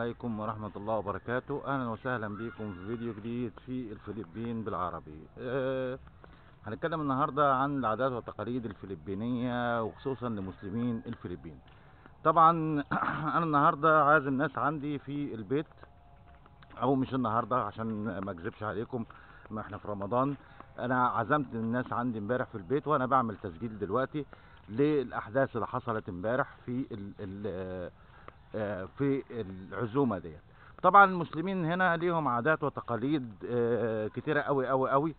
عليكم ورحمة الله وبركاته أهلا وسهلا بكم في فيديو جديد في الفلبين بالعربي أه هنتكلم النهاردة عن العادات والتقاليد الفلبينية وخصوصا لمسلمين الفلبين طبعا أنا النهاردة عازم ناس عندي في البيت أو مش النهاردة عشان ما أكذبش عليكم ما احنا في رمضان أنا عزمت الناس عندي امبارح في البيت وأنا بعمل تسجيل دلوقتي للأحداث اللي حصلت امبارح في ال ال آه، في العزومه ديت طبعا المسلمين هنا ليهم عادات وتقاليد آه، كتيره قوي قوي قوي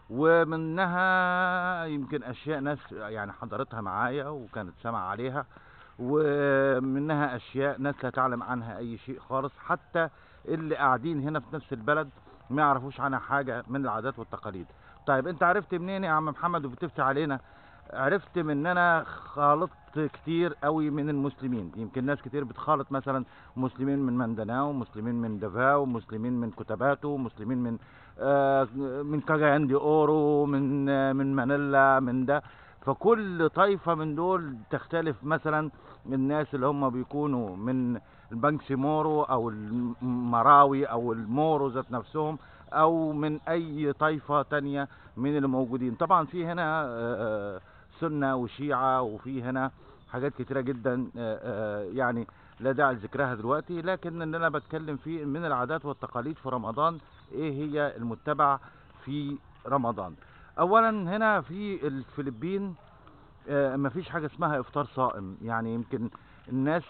ومنها يمكن اشياء ناس يعني حضرتها معايا وكانت سامعه عليها ومنها اشياء ناس لا تعلم عنها اي شيء خالص حتى اللي قاعدين هنا في نفس البلد ما يعرفوش عنها حاجه من العادات والتقاليد طيب انت عرفت منين يا عم محمد وبتفتي علينا عرفت من ان انا خالطت كتير قوي من المسلمين يمكن ناس كتير بتخالط مثلا مسلمين من مندناو مسلمين من دافاو مسلمين من كتباتو مسلمين من آه من كاجاندي اورو من آه من مانيلا من ده فكل طائفة من دول تختلف مثلا الناس اللي هم بيكونوا من البنكسيمورو او المراوي او المورو ذات نفسهم او من اي طائفة تانية من اللي موجودين طبعا في هنا آه سنة وشيعة وفي هنا حاجات كتيرة جدا يعني لا داعي لذكرها دلوقتي لكن اللي انا بتكلم فيه من العادات والتقاليد في رمضان ايه هي المتبع في رمضان اولا هنا في الفلبين مفيش حاجة اسمها افطار صائم يعني يمكن الناس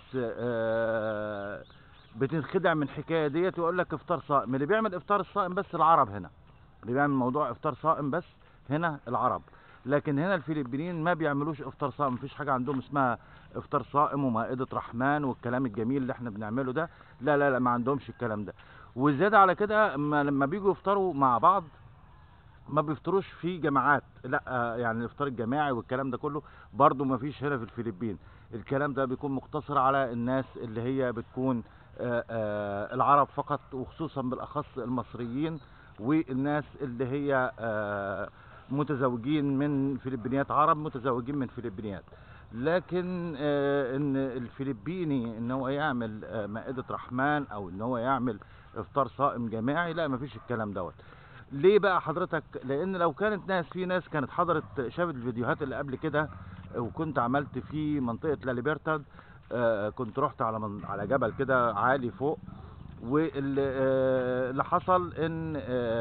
بتنخدع من الحكاية ديت ويقول لك افطار صائم اللي بيعمل افطار الصائم بس العرب هنا اللي بيعمل موضوع افطار صائم بس هنا العرب لكن هنا الفلبينيين ما بيعملوش افطار صائم مفيش حاجه عندهم اسمها افطار صائم ومائده رحمن والكلام الجميل اللي احنا بنعمله ده لا لا لا ما عندهمش الكلام ده وزياده على كده لما بيجوا يفطروا مع بعض ما بيفطروش في جماعات لا يعني الافطار الجماعي والكلام ده كله برضو ما فيش هنا في الفلبين الكلام ده بيكون مقتصر على الناس اللي هي بتكون آآ آآ العرب فقط وخصوصا بالاخص المصريين والناس اللي هي متزوجين من فلبينيات عرب متزوجين من فلبينيات لكن آه ان الفلبيني ان هو يعمل آه مائدة رحمن او ان هو يعمل افطار صائم جماعي لا مفيش الكلام دوت ليه بقى حضرتك لان لو كانت ناس في ناس كانت حضرت شافت الفيديوهات اللي قبل كده وكنت عملت في منطقة لاليبرتاد آه كنت رحت على من على جبل كده عالي فوق واللي حصل ان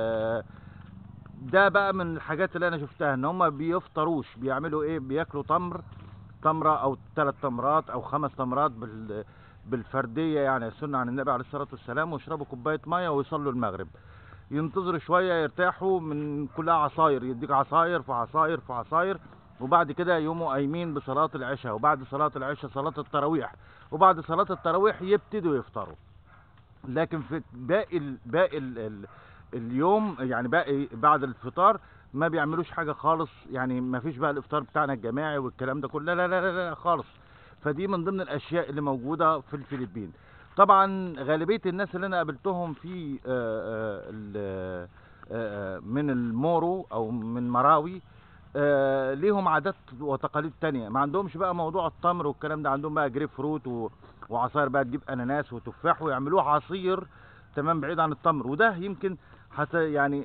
ده بقى من الحاجات اللي انا شفتها ان هم بيفطروش بيعملوا ايه بياكلوا تمر تمره او ثلاث تمرات او خمس تمرات بال بالفرديه يعني السنه عن النبي عليه الصلاه والسلام ويشربوا كوبايه ميه ويصلوا المغرب ينتظروا شويه يرتاحوا من كلها عصاير يديك عصاير في عصاير في عصاير وبعد كده يقوموا قايمين بصلاه العشاء وبعد صلاه العشاء صلاه التراويح وبعد صلاه التراويح يبتدوا يفطروا لكن في باقي ال باقي ال اليوم يعني باقي بعد الفطار ما بيعملوش حاجة خالص يعني ما فيش بقى الافطار بتاعنا الجماعي والكلام ده كله لا لا لا لا, لا خالص فدي من ضمن الاشياء اللي موجودة في الفلبين طبعا غالبية الناس اللي انا قابلتهم في آآ آآ من المورو او من مراوي ليهم عادات وتقاليد تانية ما عندهمش بقى موضوع التمر والكلام ده عندهم بقى جريب فروت وعصاير بقى تجيب اناناس وتفاح ويعملوه عصير تمام بعيد عن التمر وده يمكن حتى يعني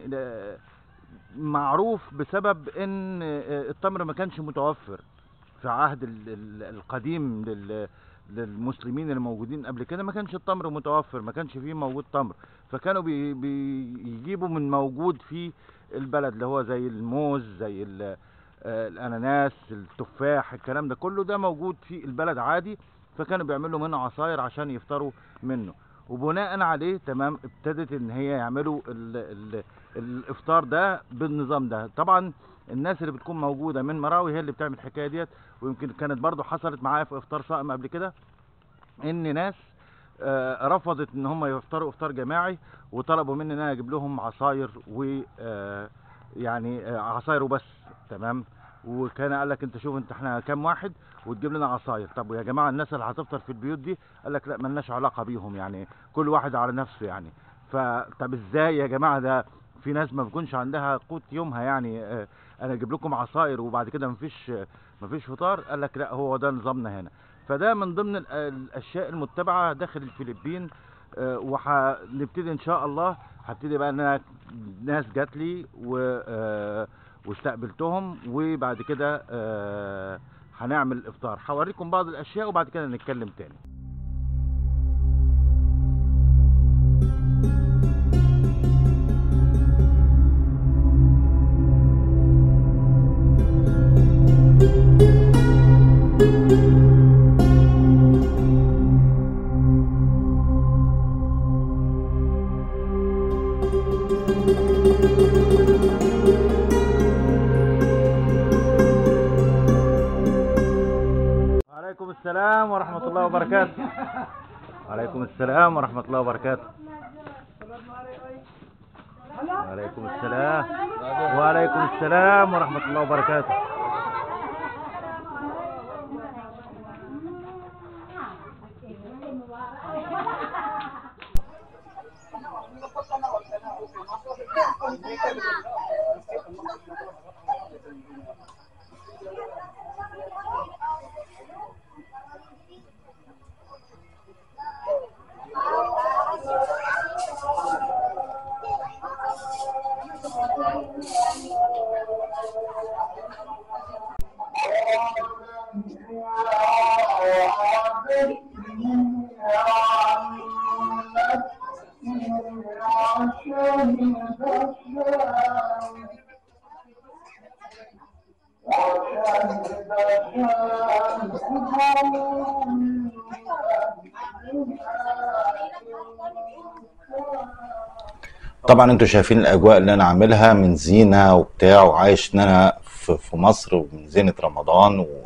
معروف بسبب ان التمر ما كانش متوفر في عهد القديم للمسلمين اللي موجودين قبل كده ما كانش التمر متوفر ما كانش فيه موجود تمر فكانوا بي بيجيبوا من موجود في البلد اللي هو زي الموز زي الاناناس التفاح الكلام ده كله ده موجود في البلد عادي فكانوا بيعملوا منه عصاير عشان يفطروا منه وبناء عليه تمام ابتدت ان هي يعملوا ال ال الافطار ده بالنظام ده طبعا الناس اللي بتكون موجوده من مراوي هي اللي بتعمل الحكايه ديت ويمكن كانت برضو حصلت معايا في افطار صائم قبل كده ان ناس آه رفضت ان هم يفطروا افطار جماعي وطلبوا مني ان انا اجيب لهم عصاير و آه يعني آه عصاير وبس تمام وكان قال لك انت شوف انت احنا كام واحد وتجيب لنا عصاير طب ويا جماعه الناس اللي هتفطر في البيوت دي قال لك لا ملناش علاقه بيهم يعني كل واحد على نفسه يعني فطب ازاي يا جماعه ده في ناس ما بيكونش عندها قوت يومها يعني اه انا اجيب لكم عصاير وبعد كده مفيش مفيش فطار قال لك لا هو ده نظامنا هنا فده من ضمن ال- الاشياء المتبعه داخل الفلبين آه، وهنبتدي ان شاء الله هبتدي بقى ان انا ناس جات لي و آه، واستقبلتهم وبعد كده آه، هنعمل افطار هوريكم بعض الاشياء وبعد كده نتكلم تاني وعليكم السلام ورحمة الله وبركاته وعليكم السلام ورحمة الله وبركاته وعليكم السلام وعليكم السلام ورحمة الله وبركاته طبعا انتوا شايفين الاجواء اللي انا عاملها من زينه وبتاع وعايش ان انا في في مصر ومن زينه رمضان و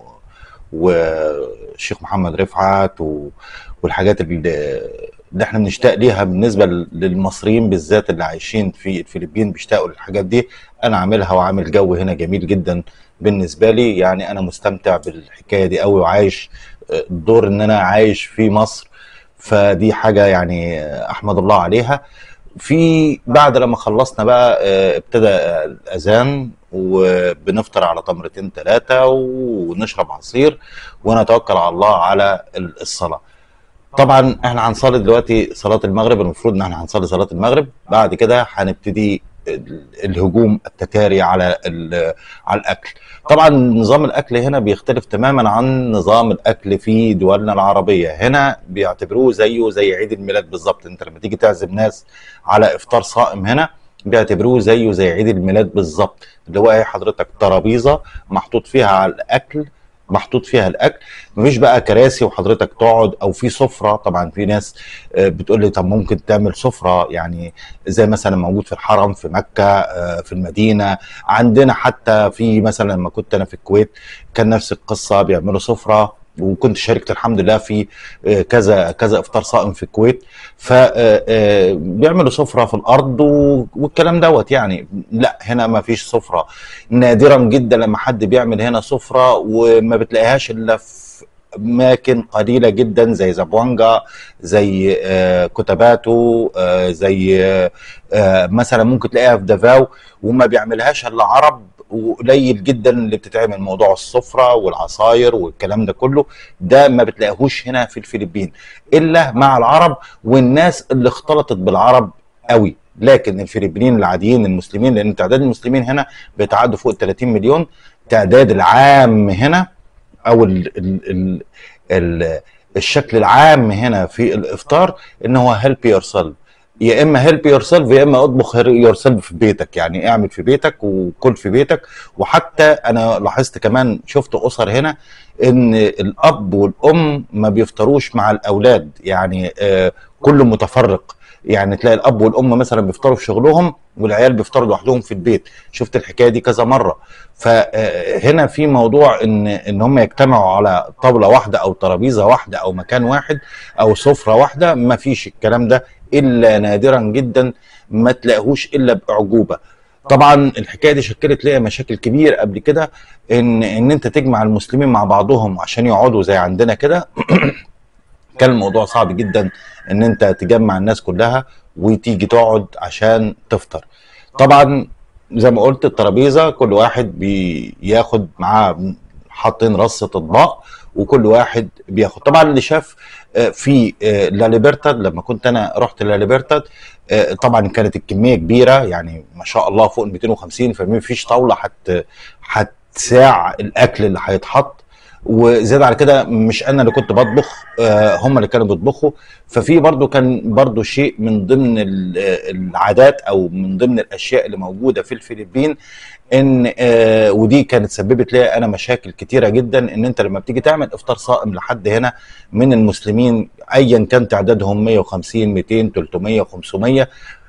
والشيخ محمد رفعت و... والحاجات اللي, اللي احنا بنشتاق ليها بالنسبه للمصريين بالذات اللي عايشين في الفلبين بيشتاقوا للحاجات دي انا عاملها وعامل جو هنا جميل جدا بالنسبه لي يعني انا مستمتع بالحكايه دي قوي وعايش دور ان انا عايش في مصر فدي حاجه يعني احمد الله عليها في بعد لما خلصنا بقى آه، ابتدى الاذان وبنفطر على تمرتين ثلاثه ونشرب عصير ونتوكل على الله على ال- الصلاه طبعا احنا هنصلي دلوقتي صلاه المغرب المفروض ان احنا هنصلي صلاه المغرب بعد كده هنبتدي ال- الهجوم التتاري على ال- على الاكل طبعا نظام الاكل هنا بيختلف تماما عن نظام الاكل في دولنا العربيه هنا بيعتبروه زيه زي عيد الميلاد بالظبط انت لما تيجي تعزم ناس على افطار صائم هنا بيعتبروه زيه زي عيد الميلاد بالظبط اللي هو ايه حضرتك ترابيزه محطوط فيها على الاكل محطوط فيها الاكل مفيش بقى كراسي وحضرتك تقعد او في سفره طبعا في ناس آه، بتقول لي طب ممكن تعمل سفره يعني زي مثلا موجود في الحرم في مكه آه، في المدينه عندنا حتى في مثلا لما كنت انا في الكويت كان نفس القصه بيعملوا سفره وكنت شاركت الحمد لله في آه، كذا كذا افطار صائم في الكويت فبيعملوا سفره في الارض و- والكلام دوت يعني لا هنا ما فيش سفره نادرا جدا لما حد بيعمل هنا سفره وما بتلاقيهاش الا في اماكن قليله جدا زي زابوانجا زي آه، كوتاباتو آه، زي آه، آه، مثلا ممكن تلاقيها في دافاو وما بيعملهاش الا عرب وقليل جدا اللي بتتعمل موضوع السفره والعصاير والكلام ده كله ده ما بتلاقيهوش هنا في الفلبين الا مع العرب والناس اللي اختلطت بالعرب قوي لكن الفلبينيين العاديين المسلمين لان تعداد المسلمين هنا بيتعدوا فوق ال 30 مليون تعداد العام هنا او ال ال ال ال الشكل العام هنا في الافطار ان هو هيلب يور سيلف يا اما هيلب يور سيلف يا اما اطبخ يور سيلف في بيتك يعني اعمل في بيتك وكل في بيتك وحتى انا لاحظت كمان شفت اسر هنا ان الاب والام ما بيفطروش مع الاولاد يعني آه كله متفرق يعني تلاقي الاب والام مثلا بيفطروا في شغلهم والعيال بيفطروا لوحدهم في البيت شفت الحكايه دي كذا مره فهنا في موضوع ان ان هم يجتمعوا على طاوله واحده او ترابيزه واحده او مكان واحد او سفره واحده ما فيش الكلام ده الا نادرا جدا ما تلاقيهوش الا باعجوبه طبعا الحكايه دي شكلت ليا مشاكل كبير قبل كده ان ان انت تجمع المسلمين مع بعضهم عشان يقعدوا زي عندنا كده كان الموضوع صعب جدا ان انت تجمع الناس كلها وتيجي تقعد عشان تفطر طبعا زي ما قلت الترابيزه كل واحد بياخد معاه حاطين رصه اطباق وكل واحد بياخد طبعا اللي شاف آه، في آه، لا ليبرتاد لما كنت انا رحت لا ليبرتاد آه، طبعا كانت الكميه كبيره يعني ما شاء الله فوق ال 250 فما فيش طاوله حت هتساع الاكل اللي هيتحط وزيادة على كده مش انا اللي كنت بطبخ آه، هم اللي كانوا بيطبخوا ففي برضو كان برضو شيء من ضمن ال- آه، العادات او من ضمن الاشياء اللي موجوده في الفلبين ان آه، ودي كانت سببت لي انا مشاكل كتيره جدا ان انت لما بتيجي تعمل افطار صائم لحد هنا من المسلمين ايا كان تعدادهم 150 200 300 500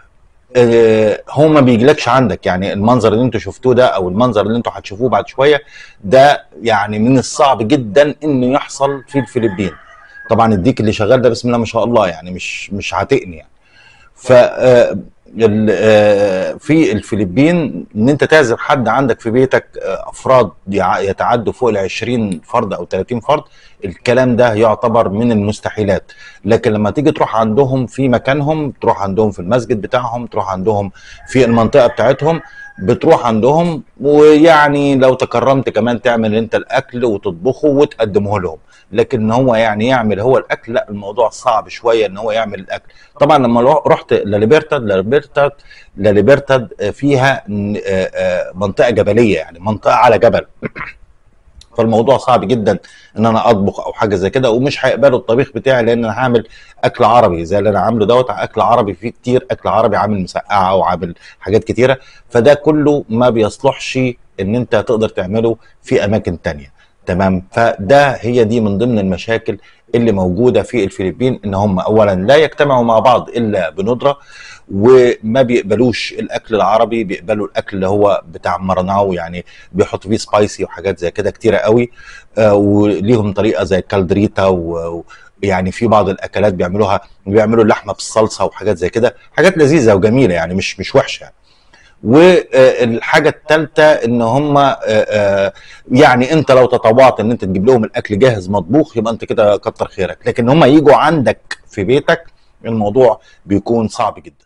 آه، هو ما بيجيلكش عندك يعني المنظر اللي انتوا شفتوه ده او المنظر اللي انتوا هتشوفوه بعد شويه ده يعني من الصعب جدا انه يحصل في الفلبين طبعا الديك اللي شغال ده بسم الله ما شاء الله يعني مش مش عاتقني يعني ف آه، ال- آه، في الفلبين ان انت تعزم حد عندك في بيتك آه، افراد يع- يتعدوا فوق ال 20 فرد او 30 فرد الكلام ده يعتبر من المستحيلات لكن لما تيجي تروح عندهم في مكانهم تروح عندهم في المسجد بتاعهم تروح عندهم في المنطقه بتاعتهم بتروح عندهم ويعني لو تكرمت كمان تعمل انت الاكل وتطبخه وتقدمه لهم لكن هو يعني يعمل هو الاكل لا الموضوع صعب شويه ان هو يعمل الاكل طبعا لما رو- رحت لليبرتاد لليبرتاد لليبرتاد فيها ن- آه، آه، منطقه جبليه يعني منطقه على جبل فالموضوع صعب جدا ان انا اطبخ او حاجه زي كده ومش هيقبلوا الطبيخ بتاعي لان انا هعمل اكل عربي زي اللي انا عامله دوت اكل عربي فيه كتير اكل عربي عامل مسقعه وعامل حاجات كتيره فده كله ما بيصلحش ان انت تقدر تعمله في اماكن تانية تمام فده هي دي من ضمن المشاكل اللي موجوده في الفلبين ان هم اولا لا يجتمعوا مع بعض الا بندره وما بيقبلوش الاكل العربي بيقبلوا الاكل اللي هو بتاع مرناو يعني بيحطوا فيه سبايسي وحاجات زي كده كتيره قوي آه وليهم طريقه زي الكالدريتا و و- يعني في بعض الاكلات بيعملوها بيعملوا اللحمه بالصلصه وحاجات زي كده حاجات لذيذه وجميله يعني مش مش وحشه يعني. والحاجه الثالثه ان هم آه، آه، يعني انت لو تطوعت ان انت تجيب لهم الاكل جاهز مطبوخ يبقى انت كده كتر خيرك لكن هم يجوا عندك في بيتك الموضوع بيكون صعب جدا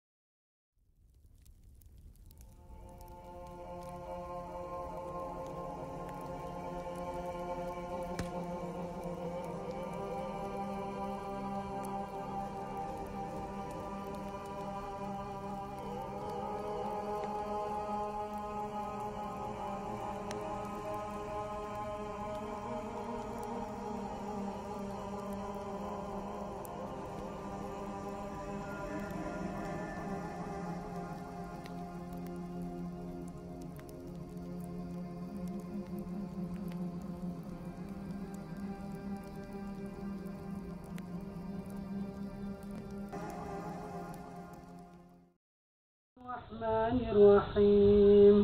الرحمن الرحيم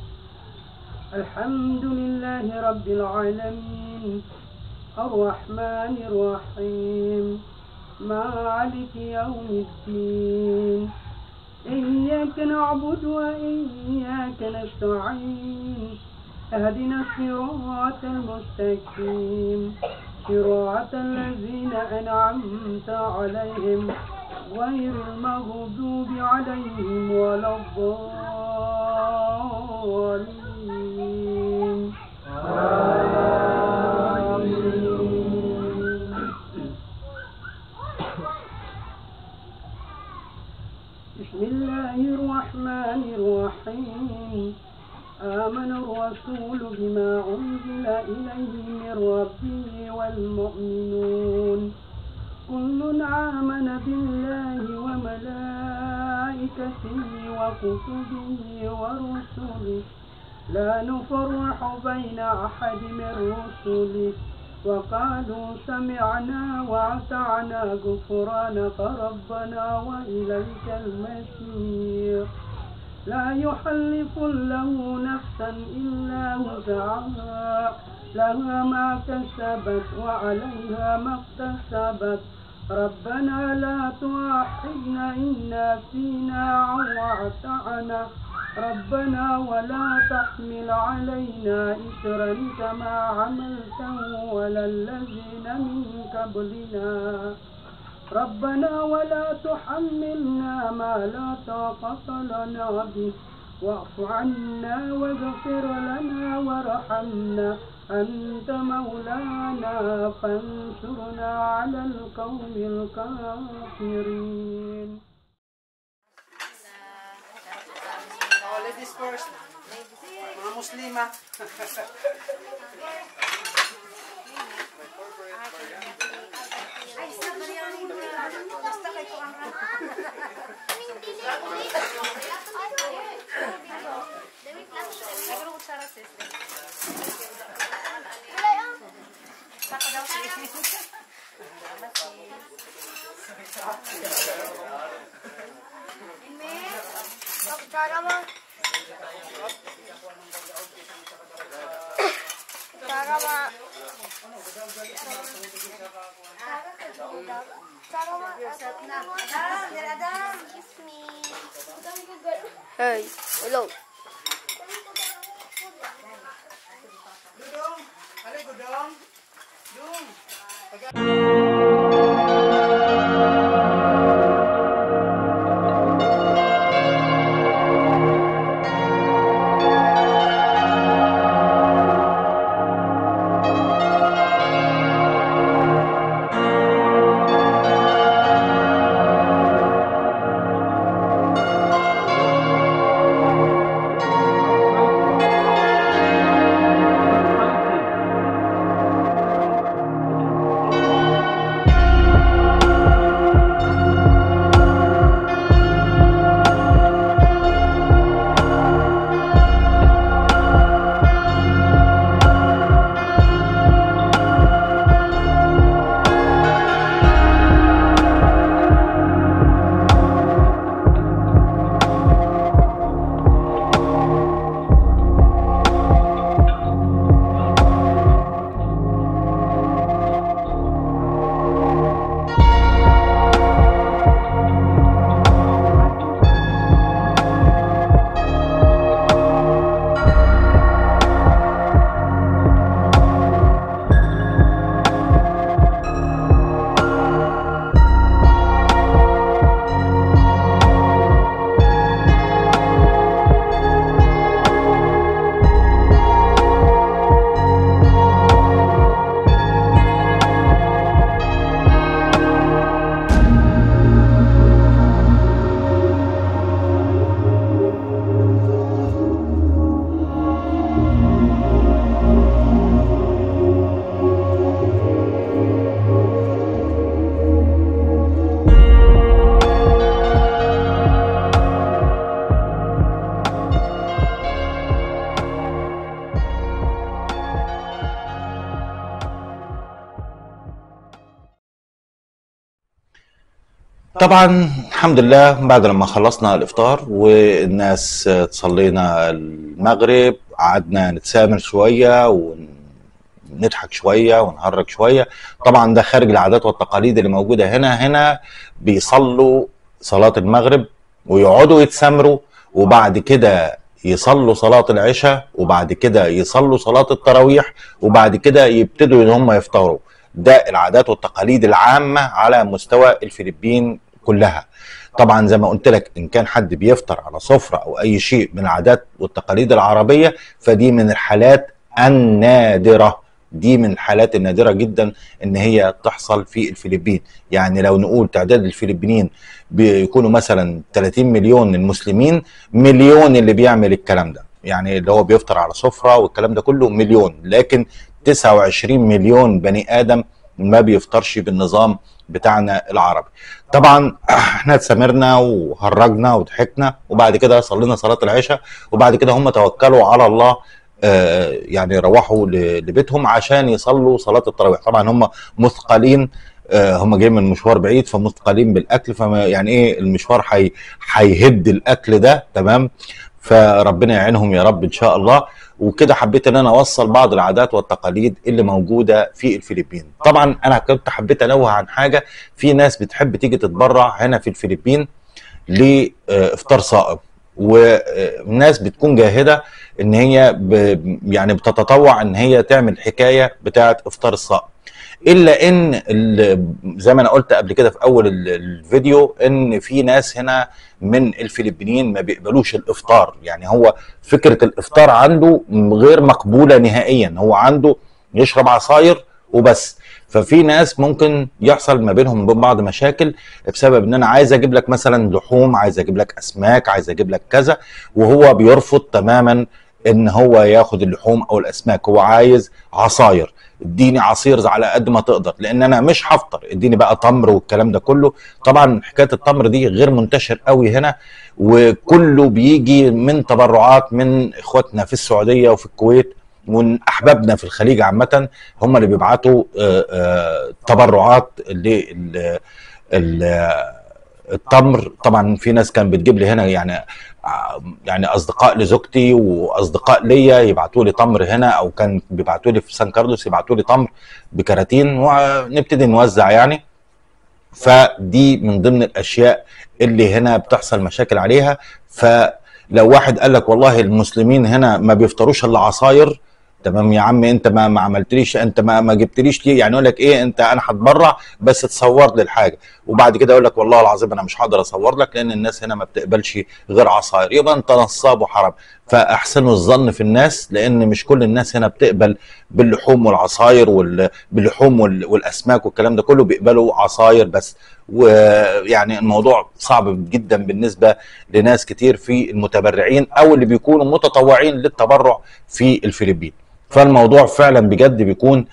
الحمد لله رب العالمين الرحمن الرحيم مالك يوم الدين إياك نعبد وإياك نستعين اهدنا الصراط المستقيم صراط الذين أنعمت عليهم غير المغضوب عليهم ولا الضالين بسم الله الرحمن الرحيم آمن الرسول بما أنزل إليه من ربه والمؤمنون كل آمن بالله وملائكته وكتبه ورسله لا نفرح بين أحد من رسله وقالوا سمعنا وأطعنا غفرانك ربنا وإليك المسير لا يحلف الله نفسا إلا وسعها لها ما كسبت وعليها ما اكتسبت ربنا لا تؤاخذنا إن نسينا أو أخطأنا ربنا ولا تحمل علينا إسرا كما عملته على الذين من قبلنا ربنا ولا تحملنا ما لا طاقة لنا به واعف عنا واغفر لنا وارحمنا أنت مولانا فانصرنا على القوم الكافرين Oh, ladies first. Mga muslima. Cara mo. Cara mo. Cara mo. Kiss me. Hey, hello. Dudong. Halay, Gudong. Dung. طبعا الحمد لله بعد لما خلصنا الافطار والناس صلينا المغرب قعدنا نتسامر شويه ونضحك شويه ونهرج شويه طبعا ده خارج العادات والتقاليد اللي موجوده هنا هنا بيصلوا صلاه المغرب ويقعدوا يتسامروا وبعد كده يصلوا صلاة العشاء وبعد كده يصلوا صلاة التراويح وبعد كده يبتدوا ان هم يفطروا ده العادات والتقاليد العامة على مستوى الفلبين كلها طبعا زي ما قلت لك ان كان حد بيفطر على سفرة او اي شيء من العادات والتقاليد العربية فدي من الحالات النادرة دي من الحالات النادرة جدا ان هي تحصل في الفلبين يعني لو نقول تعداد الفلبينيين بيكونوا مثلا 30 مليون المسلمين مليون اللي بيعمل الكلام ده يعني اللي هو بيفطر على سفرة والكلام ده كله مليون لكن 29 مليون بني ادم ما بيفطرش بالنظام بتاعنا العربي طبعا احنا اتسامرنا وهرجنا وضحكنا وبعد كده صلينا صلاه العشاء وبعد كده هم توكلوا على الله آه، يعني روحوا ل- لبيتهم عشان يصلوا صلاه التراويح طبعا هم مثقلين آه، هم جايين من مشوار بعيد فمثقلين بالاكل فما يعني ايه المشوار حي هيهد الاكل ده تمام فربنا يعينهم يا رب ان شاء الله وكده حبيت ان انا اوصل بعض العادات والتقاليد اللي موجوده في الفلبين طبعا انا كنت حبيت انوه عن حاجه في ناس بتحب تيجي تتبرع هنا في الفلبين لافطار صائم وناس بتكون جاهده ان هي ب يعني بتتطوع ان هي تعمل حكايه بتاعه افطار الصائم الا ان ال- زي ما انا قلت قبل كده في اول ال- الفيديو ان في ناس هنا من الفلبينيين ما بيقبلوش الافطار يعني هو فكره الافطار عنده غير مقبوله نهائيا هو عنده يشرب عصاير وبس ففي ناس ممكن يحصل ما بينهم وبين بعض مشاكل بسبب ان انا عايز اجيب لك مثلا لحوم عايز اجيب لك اسماك عايز اجيب لك كذا وهو بيرفض تماما ان هو ياخد اللحوم او الاسماك هو عايز عصاير اديني عصير على قد ما تقدر لان انا مش هفطر اديني بقى تمر والكلام ده كله طبعا حكايه التمر دي غير منتشر قوي هنا وكله بيجي من تبرعات من اخواتنا في السعوديه وفي الكويت ومن احبابنا في الخليج عامه هم اللي بيبعتوا آه، آه، تبرعات لل ال- التمر طبعا في ناس كان بتجيب لي هنا يعني ع- يعني اصدقاء لزوجتي واصدقاء ليا يبعتوا لي تمر هنا او كان بيبعتوا لي في سان كارلوس يبعتوا لي تمر بكراتين ونبتدي نوزع يعني فدي من ضمن الاشياء اللي هنا بتحصل مشاكل عليها فلو واحد قال لك والله المسلمين هنا ما بيفطروش الا عصاير تمام يا عم انت ما ما عملتليش انت ما ما جبتليش ليه يعني يقول لك ايه انت انا هتبرع بس تصور لي الحاجه وبعد كده يقول لك والله العظيم انا مش هقدر اصور لك لان الناس هنا ما بتقبلش غير عصاير يبقى انت نصاب وحرام فاحسنوا الظن في الناس لان مش كل الناس هنا بتقبل باللحوم والعصاير وال... باللحوم وال... والاسماك والكلام ده كله بيقبلوا عصاير بس ويعني الموضوع صعب جدا بالنسبه لناس كتير في المتبرعين او اللي بيكونوا متطوعين للتبرع في الفلبين فالموضوع فعلا بجد بيكون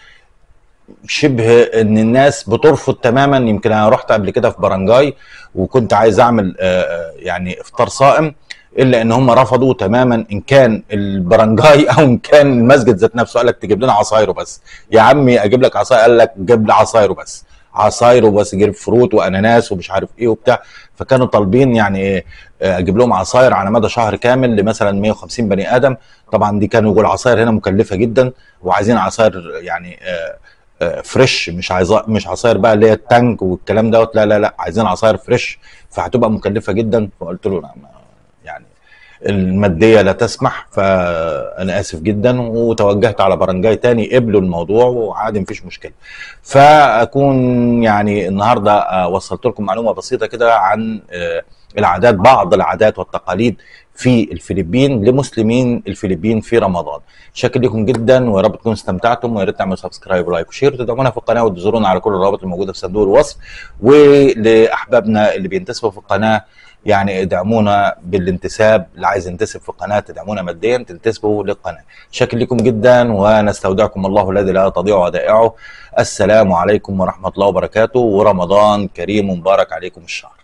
شبه ان الناس بترفض تماما يمكن انا رحت قبل كده في برانجاي وكنت عايز اعمل آه، آه، يعني افطار صائم الا ان هم رفضوا تماما ان كان البرانجاي او ان كان المسجد ذات نفسه قال لك تجيب لنا عصاير بس يا عمي اجيب لك عصاير قال لك جيب لي عصاير بس عصاير وبس جيب فروت واناناس ومش عارف ايه وبتاع فكانوا طالبين يعني إيه، آه، اجيب لهم عصاير على مدى شهر كامل لمثلا 150 بني ادم طبعا دي كانوا يقول العصاير هنا مكلفه جدا وعايزين عصاير يعني آه، آه، فريش مش عايز مش عصاير بقى اللي هي التانك والكلام دوت لا لا لا عايزين عصاير فريش فهتبقى مكلفه جدا فقلت له لا ما- يعني الماديه لا تسمح فانا اسف جدا وتوجهت على برنجاي تاني قبلوا الموضوع وعادي مفيش مشكله فاكون يعني النهارده آه، وصلت لكم معلومه بسيطه كده عن آه، العادات بعض العادات والتقاليد في الفلبين لمسلمين الفلبين في رمضان شاكر لكم جدا ويا رب تكونوا استمتعتم ويا ريت تعملوا سبسكرايب ولايك وشير وتدعمونا في القناه وتزورونا على كل الروابط الموجوده في صندوق الوصف ولاحبابنا اللي بينتسبوا في القناه يعني ادعمونا بالانتساب اللي عايز ينتسب في القناه تدعمونا ماديا تنتسبوا للقناه شاكر لكم جدا ونستودعكم الله الذي لا تضيع ودائعه السلام عليكم ورحمه الله وبركاته ورمضان كريم مبارك عليكم الشهر